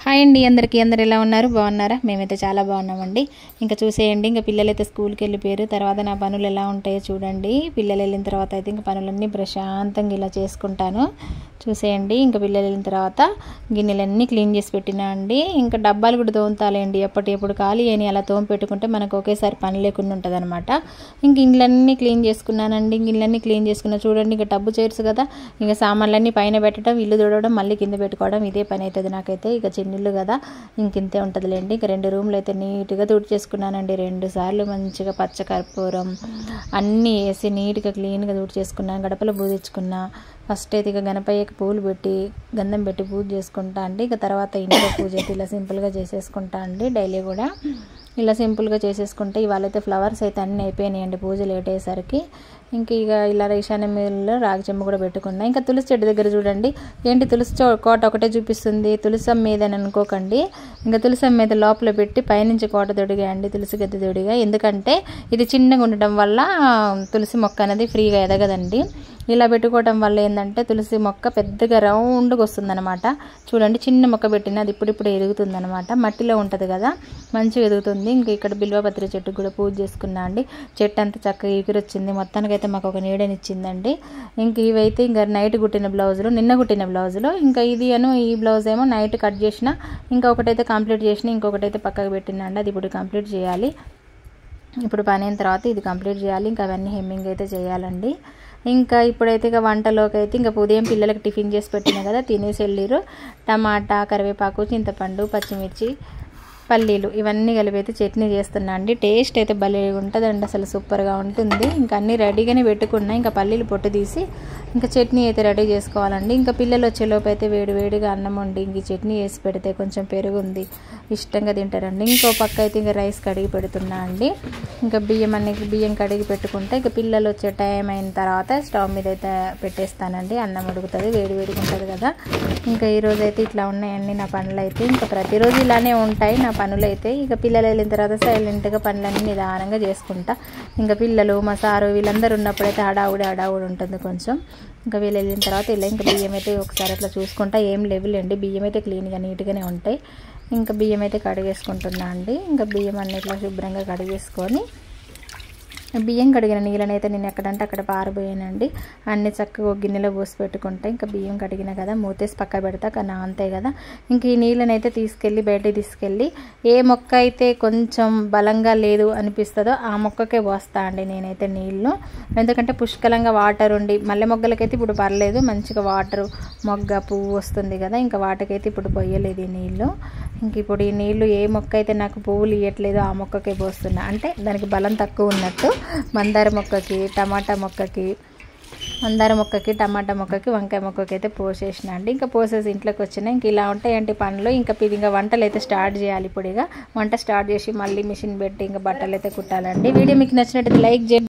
hi అండి అందరికీ అందరు ఎలా ఉన్నారు బాగున్నారా మేమైతే చాలా బాగున్నామండి ఇంకా చూసేయండి ఇంకా పిల్లలు అయితే స్కూల్కి వెళ్ళిపోయారు తర్వాత నా పనులు ఎలా ఉంటాయో చూడండి పిల్లలు వెళ్ళిన తర్వాత అయితే ఇంకా పనులన్నీ ప్రశాంతంగా ఇలా చేసుకుంటాను చూసేయండి ఇంకా పిల్లలు వెళ్ళిన తర్వాత గిన్నెలన్నీ క్లీన్ చేసి పెట్టినా అండి ఇంకా డబ్బాలు కూడా తోముతాలేండి ఎప్పటి ఎప్పుడు ఖాళీ అని అలా తోమి పెట్టుకుంటే మనకు ఒకేసారి పని లేకుండా ఉంటుంది అనమాట ఇంక ఇండ్లన్నీ క్లీన్ చేసుకున్నానండి ఇంక ఇళ్ళన్నీ క్లీన్ చేసుకున్నా చూడండి ఇంకా టబ్బు చైర్స్ కదా ఇంకా సామాన్లన్నీ పైన పెట్టడం ఇల్లు తుడవడం మళ్ళీ కింద పెట్టుకోవడం ఇదే పని అవుతుంది నాకైతే ఇక చిన్నిల్లు కదా ఇంకింతే ఉంటుందిలేండి ఇక రెండు రూమ్లు అయితే నీట్గా తుడి చేసుకున్నానండి రెండు సార్లు మంచిగా పచ్చ కర్పూరం అన్నీ వేసి నీట్గా క్లీన్గా తుడి చేసుకున్నాను గడపలో పూజించుకున్నా ఫస్ట్ అయితే ఇక గణపయ్యకి పూలు పెట్టి గంధం పెట్టి పూజ చేసుకుంటా అండి ఇక తర్వాత ఇంట్లో పూజ అయితే ఇలా సింపుల్గా చేసేసుకుంటా అండి డైలీ కూడా ఇలా సింపుల్గా చేసేసుకుంటే ఇవాళ అయితే ఫ్లవర్స్ అయితే అన్నీ అయిపోయినాయండి పూజ లేట్ అయ్యేసరికి ఇంక ఇక ఇలా ఈశాన్య మీదలో రాగి చెంబు కూడా పెట్టుకున్నా ఇంకా తులసి చెట్టు దగ్గర చూడండి ఏంటి తులసి చో- కోట ఒకటే చూపిస్తుంది తులసం మీద అని అనుకోకండి ఇంకా తులసం మీద లోపల పెట్టి పైనుంచి కోట తొడిగా అండి తులసి గద్దె తొడిగా ఎందుకంటే ఇది చిన్నగా ఉండటం వల్ల తులసి మొక్క అనేది ఫ్రీగా ఎదగదండి ఇలా పెట్టుకోవడం వల్ల ఏంటంటే తులసి మొక్క పెద్దగా రౌండ్గా వస్తుందన్నమాట చూడండి చిన్న మొక్క పెట్టిన అది ఇప్పుడిప్పుడు ఎదుగుతుంది అనమాట మట్టిలో ఉంటుంది కదా మంచిగా ఎదుగుతుంది ఇంక ఇక్కడ బిల్వపత్రి చెట్టు కూడా పూజ చేసుకున్నా అండి చెట్టు అంతా చక్కగా ఎగురొచ్చింది మొత్తానికైతే మాకు ఒక నీడనిచ్చిందండి ఇంక ఇవైతే ఇంకా నైట్ కుట్టిన బ్లౌజులు నిన్న కుట్టిన బ్లౌజులు ఇంకా ఇది అను ఈ బ్లౌజ్ ఏమో నైట్ కట్ చేసిన ఇంకా ఒకటైతే కంప్లీట్ చేసిన ఇంకొకటైతే పక్కకు పెట్టినా అండి అది ఇప్పుడు కంప్లీట్ చేయాలి ఇప్పుడు పని అయిన తర్వాత ఇది కంప్లీట్ చేయాలి ఇంకా అవన్నీ హెమ్మింగ్ అయితే చేయాలండి ఇంకా ఇప్పుడైతే ఇక వంటలోకి అయితే ఇంకా ఉదయం పిల్లలకి టిఫిన్ చేసి పెట్టినా కదా తినేసి వెళ్ళిరు టమాటా కరివేపాకు చింతపండు పచ్చిమిర్చి పల్లీలు ఇవన్నీ కలిపి అయితే చట్నీ చేస్తున్నా అండి టేస్ట్ అయితే భలే ఉంటుందండి అసలు సూపర్గా ఉంటుంది ఇంకా అన్నీ రెడీగానే పెట్టుకున్నా ఇంకా పల్లీలు పొట్టు తీసి ఇంకా చట్నీ అయితే రెడీ చేసుకోవాలండి ఇంకా పిల్లలు వచ్చేలోపు అయితే వేడి వేడిగా అన్నం వండి ఇంక ఈ చట్నీ వేసి పెడితే కొంచెం పెరుగు ఉంది ఇష్టంగా తింటారండి ఇంకో పక్క అయితే ఇంకా రైస్ కడిగి పెడుతున్నా అండి ఇంకా బియ్యం అన్ని బియ్యం కడిగి పెట్టుకుంటే ఇంకా పిల్లలు వచ్చే టైం అయిన తర్వాత స్టవ్ మీద అయితే పెట్టేస్తానండి అన్నం ఉడుకుతుంది వేడి వేడిగా ఉంటుంది కదా ఇంకా ఈరోజు అయితే ఇట్లా ఉన్నాయండి నా పనులు అయితే ఇంకా ప్రతిరోజు ఇలానే ఉంటాయి నా పనులు అయితే ఇక పిల్లలు వెళ్ళిన తర్వాత సైలెంట్గా పనులన్నీ నిదానంగా చేసుకుంటా ఇంకా పిల్లలు మా సారు వీళ్ళందరూ ఉన్నప్పుడైతే హడావుడి హడావుడి ఉంటుంది కొంచెం ఇంకా వీళ్ళు వెళ్ళిన తర్వాత ఇలా ఇంకా బియ్యం అయితే ఒకసారి అట్లా చూసుకుంటా ఏం లేవులేండి బియ్యం అయితే క్లీన్గా నీట్గానే ఉంటాయి ఇంకా బియ్యం అయితే కడిగేసుకుంటున్నా అండి ఇంకా బియ్యం అన్ని ఇట్లా శుభ్రంగా కడిగేసుకొని బియ్యం కడిగిన నీళ్ళని అయితే నేను ఎక్కడంటే అక్కడ పారిపోయానండి అన్ని చక్కగా ఒక గిన్నెలో పోసి పెట్టుకుంటే ఇంకా బియ్యం కడిగిన కదా మూతేసి పక్క పెడతా కానీ అంతే కదా ఇంక ఈ నీళ్ళని అయితే తీసుకెళ్ళి బయటకి తీసుకెళ్ళి ఏ మొక్క అయితే కొంచెం బలంగా లేదు అనిపిస్తుందో ఆ మొక్కకే పోస్తా అండి నేనైతే నీళ్ళు ఎందుకంటే పుష్కలంగా వాటర్ ఉండి మల్లె మొగ్గలకైతే ఇప్పుడు పర్లేదు మంచిగా వాటర్ మొగ్గ పువ్వు వస్తుంది కదా ఇంకా వాటికైతే ఇప్పుడు పొయ్యలేదు ఈ నీళ్ళు ఇంక ఇప్పుడు ఈ నీళ్ళు ఏ మొక్క అయితే నాకు పువ్వులు ఇవ్వట్లేదో ఆ మొక్కకే పోస్తున్నా అంటే దానికి బలం తక్కువ ఉన్నట్టు మందార మొక్కకి టమాటా మొక్కకి మందార మొక్కకి టమాటా మొక్కకి వంకాయ మొక్కకి అయితే పోసేసిన అండి ఇంకా పోసేసి ఇంట్లోకి వచ్చిన ఇంక ఇలా ఉంటాయండి పనులు ఇంకా ఇది ఇంకా వంటలు అయితే స్టార్ట్ చేయాలి ఇప్పుడు ఇక వంట స్టార్ట్ చేసి మళ్ళీ మిషన్ పెట్టి ఇంకా బట్టలు అయితే కుట్టాలండి వీడియో మీకు నచ్చినట్టు లైక్ చేయండి